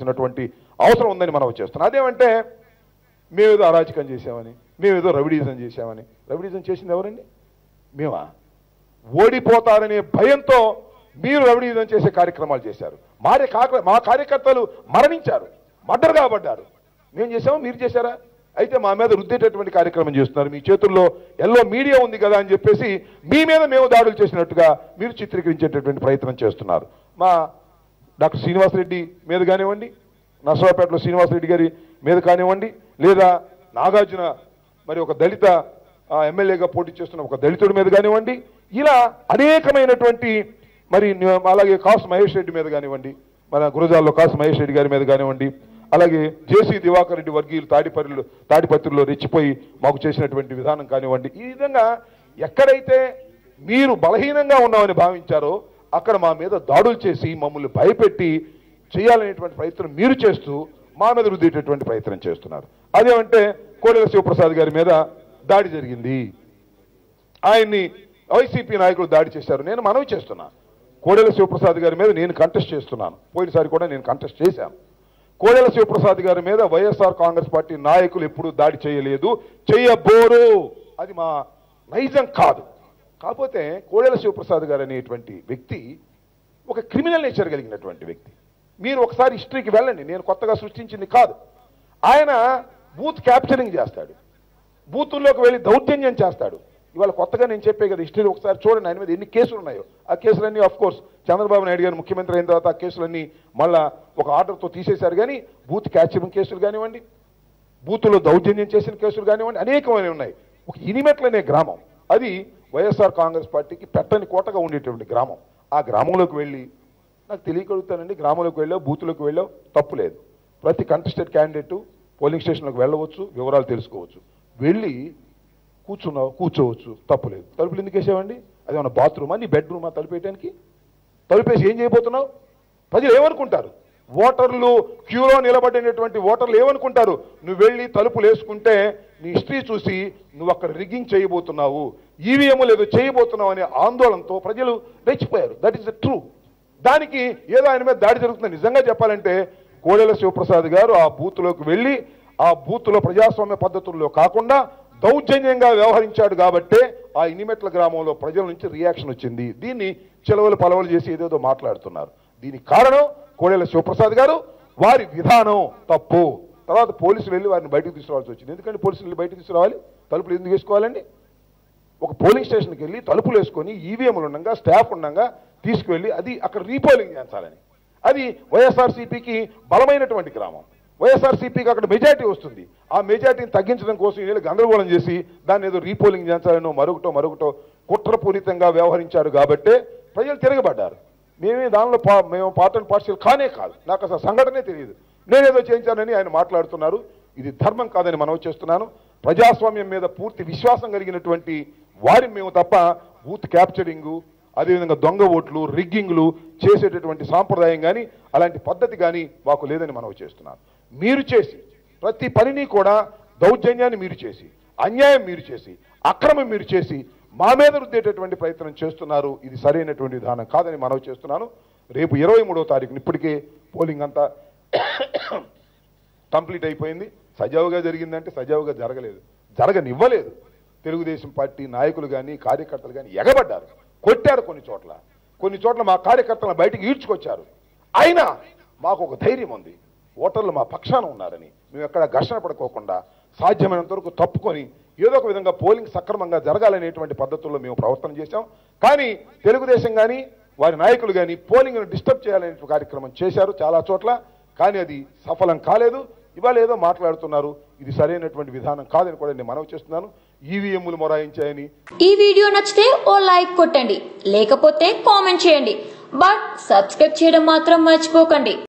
మాట్లాడవలసినటువంటి అవసరం ఉందని మనం చేస్తున్నాం అదేమంటే మేమేదో అరాచకం చేశామని మేమేదో రవిడీజం చేశామని రవిడీజం చేసింది ఎవరండి మేమా ఓడిపోతారనే భయంతో మీరు రవిడీజం చేసే కార్యక్రమాలు చేశారు మారే కాక మా కార్యకర్తలు మరణించారు మర్డర్ కాబడ్డారు మేము చేసామా మీరు చేశారా అయితే మా మీద రుద్దేటటువంటి కార్యక్రమం చేస్తున్నారు మీ చేతుల్లో ఎల్లో మీడియా ఉంది కదా అని చెప్పేసి మీ మీద మేము దాడులు చేసినట్టుగా మీరు చిత్రీకరించేటటువంటి ప్రయత్నం చేస్తున్నారు మా డాక్టర్ శ్రీనివాసరెడ్డి మీద కానివ్వండి నర్సరావుపేటలో శ్రీనివాసరెడ్డి గారి మీద కానివ్వండి లేదా నాగార్జున మరి ఒక దళిత ఆ, ఎమ్మెల్యేగా పోటీ చేస్తున్న ఒక దళితుడి మీద కానివ్వండి ఇలా అనేకమైనటువంటి మరి న్యూ- అలాగే కాసు మహేష్ రెడ్డి మీద కానివ్వండి మన గురజాల్లో కాసు మహేష్ రెడ్డి గారి మీద కానివ్వండి అలాగే జేసీ దివాకర్ రెడ్డి వర్గీయులు తాడిపల్లిలో తాడిపత్రిలో రెచ్చిపోయి మాకు చేసినటువంటి విధానం కానివ్వండి ఈ విధంగా ఎక్కడైతే మీరు బలహీనంగా ఉన్నామని భావించారో అక్కడ మా మీద దాడులు చేసి మమ్మల్ని భయపెట్టి చేయాలనేటువంటి ప్రయత్నం మీరు చేస్తూ మా మీద రుద్దేటటువంటి ప్రయత్నం చేస్తున్నారు అదేమంటే కోడెల శివప్రసాద్ గారి మీద దాడి జరిగింది ఆయన్ని వైసీపీ నాయకులు దాడి చేశారు నేను మనవి చేస్తున్నా కోడెల శివప్రసాద్ గారి మీద నేను కంటెస్ట్ చేస్తున్నాను పోయినసారి కూడా నేను కంటెస్ట్ చేశాను కోడెల శివప్రసాద్ గారి మీద వైఎస్ఆర్ కాంగ్రెస్ పార్టీ నాయకులు ఎప్పుడూ దాడి చేయలేదు చేయబోరు అది మా నైజం కాదు కాకపోతే కోడెల శివప్రసాద్ గారు అనేటువంటి వ్యక్తి ఒక క్రిమినల్ నేచర్ కలిగినటువంటి వ్యక్తి మీరు ఒకసారి హిస్టరీకి వెళ్ళండి నేను కొత్తగా సృష్టించింది కాదు ఆయన బూత్ క్యాప్చరింగ్ చేస్తాడు బూతుల్లోకి వెళ్ళి దౌర్జన్యం చేస్తాడు ఇవాళ కొత్తగా నేను చెప్పే కదా హిస్టరీ ఒకసారి చూడండి ఆయన మీద ఎన్ని కేసులు ఉన్నాయో ఆ కేసులన్నీ ఆఫ్ కోర్స్ చంద్రబాబు నాయుడు గారు ముఖ్యమంత్రి అయిన తర్వాత ఆ కేసులన్నీ మళ్ళా ఒక ఆర్డర్తో తీసేశారు కానీ బూత్ క్యాప్చరింగ్ కేసులు కానివ్వండి బూతులో దౌర్జన్యం చేసిన కేసులు కానివ్వండి అనేకమైన ఉన్నాయి ఒక ఇనిమెట్ల అనే గ్రామం అది వైఎస్ఆర్ కాంగ్రెస్ పార్టీకి పెట్టని కోటగా ఉండేటువంటి గ్రామం ఆ గ్రామంలోకి వెళ్ళి నాకు తెలియగలుగుతానండి గ్రామంలోకి వెళ్ళావు బూతులోకి వెళ్ళావు తప్పు లేదు ప్రతి కంటెస్టెడ్ క్యాండిడేట్ పోలింగ్ స్టేషన్లోకి వెళ్ళవచ్చు వివరాలు తెలుసుకోవచ్చు వెళ్ళి కూర్చున్నావు కూర్చోవచ్చు తప్పు లేదు తలుపులు ఎందుకు వేసావండి అది ఏమన్నా బాత్రూమా నీ బెడ్రూమా తలుపేయడానికి తలుపేసి ఏం చేయబోతున్నావు ప్రజలు ఏమనుకుంటారు ఓటర్లు క్యూలో నిలబడినటువంటి ఓటర్లు ఏమనుకుంటారు నువ్వు వెళ్ళి తలుపులు వేసుకుంటే నీ హిస్టరీ చూసి నువ్వు అక్కడ రిగ్గింగ్ చేయబోతున్నావు ఈవీఎంలు ఏదో చేయబోతున్నావు అనే ఆందోళనతో ప్రజలు రెచ్చిపోయారు దట్ ఈస్ ద ట్రూ దానికి ఏదో ఆయన మీద దాడి జరుగుతుంది నిజంగా చెప్పాలంటే కోడెల శివప్రసాద్ గారు ఆ బూత్లోకి వెళ్ళి ఆ బూత్లో ప్రజాస్వామ్య పద్ధతుల్లో కాకుండా దౌర్జన్యంగా వ్యవహరించాడు కాబట్టే ఆ ఇనిమెట్ల గ్రామంలో ప్రజల నుంచి రియాక్షన్ వచ్చింది దీన్ని చెలవలు పలవలు చేసి ఏదేదో మాట్లాడుతున్నారు దీనికి కారణం కోడెల శివప్రసాద్ గారు వారి విధానం తప్పు తర్వాత పోలీసులు వెళ్ళి వారిని బయటకు తీసుకురావాల్సి వచ్చింది ఎందుకంటే పోలీసులు వెళ్ళి బయటకు తీసుకురావాలి తలుపులు ఎందుకు వేసుకోవాలండి ఒక పోలింగ్ స్టేషన్కి వెళ్ళి తలుపులు వేసుకొని ఈవీఎంలు ఉండగా స్టాఫ్ ఉండగా తీసుకువెళ్ళి అది అక్కడ రీపోలింగ్ చేయించాలని అది వైఎస్ఆర్సీపీకి బలమైనటువంటి గ్రామం వైఎస్ఆర్సీపీకి అక్కడ మెజారిటీ వస్తుంది ఆ మెజారిటీని తగ్గించడం కోసం వీళ్ళు గందరగోళం చేసి దాన్ని ఏదో రీపోలింగ్ చేయించాలనో మరొకటో మరొకటో కుట్రపూరితంగా వ్యవహరించారు కాబట్టే ప్రజలు తిరగబడ్డారు మేమే దానిలో పా మేము పార్ట్ అండ్ పార్షియల్ కానే కాదు నాకు అసలు సంఘటనే తెలియదు నేనేదో చేయించానని ఆయన మాట్లాడుతున్నారు ఇది ధర్మం కాదని మనం చేస్తున్నాను ప్రజాస్వామ్యం మీద పూర్తి విశ్వాసం కలిగినటువంటి వారిని మేము తప్ప బూత్ క్యాప్చరింగు అదేవిధంగా దొంగ ఓట్లు రిగ్గింగ్లు చేసేటటువంటి సాంప్రదాయం కానీ అలాంటి పద్ధతి కానీ మాకు లేదని మనం చేస్తున్నాను మీరు చేసి ప్రతి పనిని కూడా దౌర్జన్యాన్ని మీరు చేసి అన్యాయం మీరు చేసి అక్రమం మీరు చేసి మా మీద రుద్దేటటువంటి ప్రయత్నం చేస్తున్నారు ఇది సరైనటువంటి విధానం కాదని మనవి చేస్తున్నాను రేపు ఇరవై మూడో తారీఖున ఇప్పటికే పోలింగ్ అంతా కంప్లీట్ అయిపోయింది సజావుగా జరిగిందంటే సజావుగా జరగలేదు జరగనివ్వలేదు తెలుగుదేశం పార్టీ నాయకులు కానీ కార్యకర్తలు కానీ ఎగబడ్డారు కొట్టారు కొన్ని చోట్ల కొన్ని చోట్ల మా కార్యకర్తలను బయటికి ఈడ్చుకొచ్చారు అయినా మాకు ఒక ధైర్యం ఉంది ఓటర్లు మా పక్షాన ఉన్నారని మేము ఎక్కడ ఘర్షణ పడుకోకుండా సాధ్యమైనంత వరకు తప్పుకొని ఏదో ఒక విధంగా పోలింగ్ సక్రమంగా జరగాలనేటువంటి పద్ధతుల్లో మేము ప్రవర్తన చేశాం కానీ తెలుగుదేశం కానీ వారి నాయకులు కానీ పోలింగ్ను డిస్టర్బ్ చేయాలనే కార్యక్రమం చేశారు చాలా చోట్ల కానీ అది సఫలం కాలేదు ఇవాళ ఏదో మాట్లాడుతున్నారు ఇది సరైనటువంటి విధానం కాదని కూడా నేను మనవి చేస్తున్నాను ఈవీఎంలు మొరాయించాయని ఈ వీడియో నచ్చితే ఓ లైక్ కొట్టండి లేకపోతే కామెంట్ చేయండి బట్ సబ్స్క్రైబ్ చేయడం మాత్రం మర్చిపోకండి